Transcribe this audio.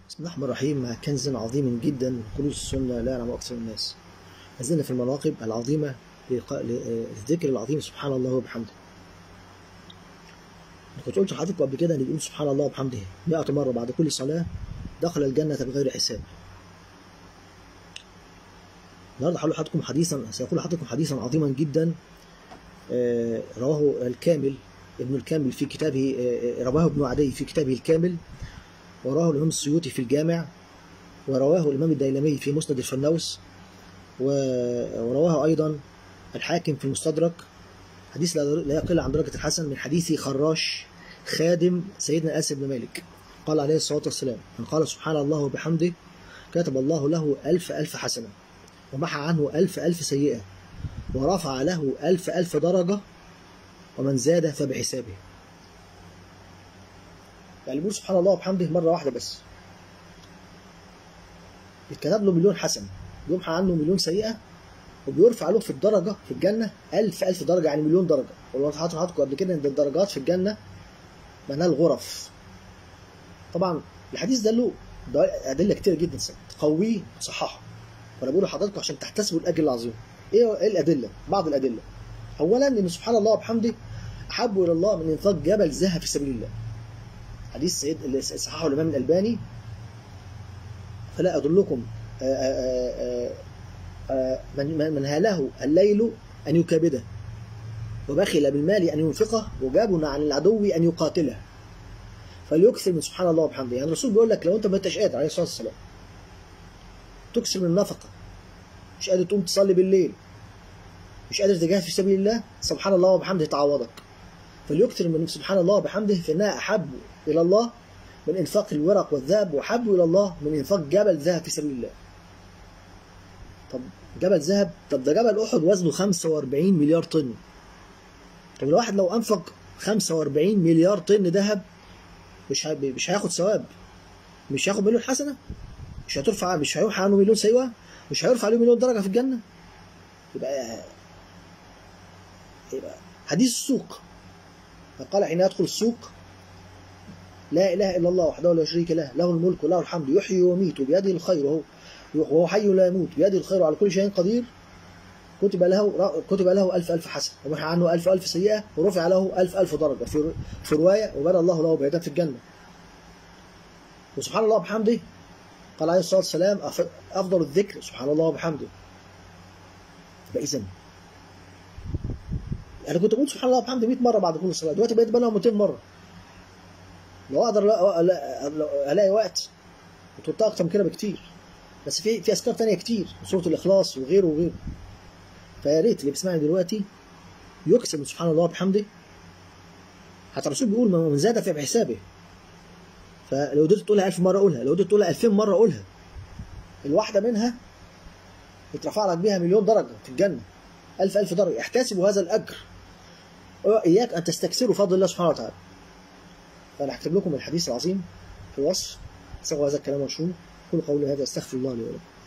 بسم الله الرحمن الرحيم مع كنز عظيم جدا كنوز السنة لا يعلم أكثر الناس ما زلنا في المناقب العظيمة للقاء- للذكر العظيم سبحان الله وبحمده أنا كنت قلت لحضرتك قبل كده ان يقول سبحان الله وبحمده 100 مرة بعد كل صلاة دخل الجنة بغير حساب النهارده هقول لحضراتكم حديثا سأقول لحضراتكم حديثا عظيما جدا آه، رواه الكامل ابن الكامل في كتابه آه، آه، رواه ابن عدي في كتابه الكامل وراه الإمام السيوطي في الجامع ورواه الإمام الديلمي في مسند الفردوس و- ورواه أيضا الحاكم في المستدرك حديث لا لا يقل عن درجة الحسن من حديث خراش خادم سيدنا أنس بن مالك قال عليه الصلاة والسلام من قال سبحان الله وبحمده كتب الله له ألف ألف حسنة ومحى عنه ألف ألف سيئة ورفع له ألف ألف درجة ومن زاد فبحسابه يعني بيقول سبحان الله وبحمده مرة واحدة بس يتكتب له مليون حسنة يمحى عنه مليون سيئة وبيرفع له في الدرجة في الجنة ألف ألف درجة يعني مليون درجة ولو حاطط حاطط قبل كده إن الدرجات في الجنة معناها الغرف طبعا الحديث ده له ده أدلة كتير جدا تقويه وتصححه وأنا بقول لحضراتكم عشان تحتسبوا الأجر العظيم إيه إيه الأدلة؟ بعض الأدلة أولا إن سبحان الله وبحمده أحب إلى الله من إنفاق جبل ذهب في سبيل الله حديث سيد اللي صححه الإمام الألباني فلا أدلكم آه، آه، آه، آه، من من- من هاله الليل أن يكابده وبخل بالمال أن ينفقه وجابن عن العدو أن يقاتله فليكثر من سبحان الله وبحمده يعني الرسول بيقول لك لو أنت ما أنتش قادر عليه الصلاة والسلام تكثر من النفقة مش قادر تقوم تصلي بالليل مش قادر تجاهد في سبيل الله سبحان الله وبحمده تعوضك فليكثر من سبحان الله وبحمده فإنها أحب إلى الله من إنفاق الورق والذهب وأحب إلى الله من إنفاق جبل ذهب في سبيل الله طب جبل ذهب طب ده جبل أحد وزنه 45 مليار طن طب الواحد لو أنفق 45 مليار طن ذهب مش هي- مش هياخد ثواب مش هياخد مليون حسنة مش هترفع مش هيرفع عنه مليون سيئة مش هيرفع عليه مليون درجة في الجنة يبقى يبقى حديث السوق فقال حين يدخل السوق لا إله إلا الله وحده لا شريك له له الملك وله الحمد يحيي ويميت بيده الخير وهو وهو حي لا يموت بيده الخير على كل شيء قدير كتب له كتب له ألف ألف حسنة ومحى عنه ألف ألف سيئة ورفع له ألف ألف درجة في في رواية وبنى الله له بيتا في الجنة وسبحان الله وبحمده قال عليه الصلاة والسلام أف- أفضل الذكر سبحان الله وبحمده يبقى إذن أنا كنت بقول سبحان الله وبحمده 100 مرة بعد كل صلاة دلوقتي بقيت بقولها 200 مرة لو أقدر لا- لا- لا- ألاقي وقت كنت قلتها أكتر من كده بكتير بس في في أذكار تانية كتير سورة الإخلاص وغيره وغيره فيا ريت اللي بيسمعني دلوقتي يكسب من سبحان الله وبحمده حتى الرسول بيقول من زاد في بحسابه فلو قدرت تقولها 1000 مرة قولها لو قدرت تقولها 2000 مرة قولها الواحدة منها يترفع لك بيها مليون درجة في الجنة ألف ألف درجة احتسبوا هذا الأجر إياك أن تستكثروا فضل الله سبحانه وتعالى فأنا هكتب لكم الحديث العظيم في الوصف استغفر هذا الكلام مشهور كل قولي هذا استغفر الله لي ولكم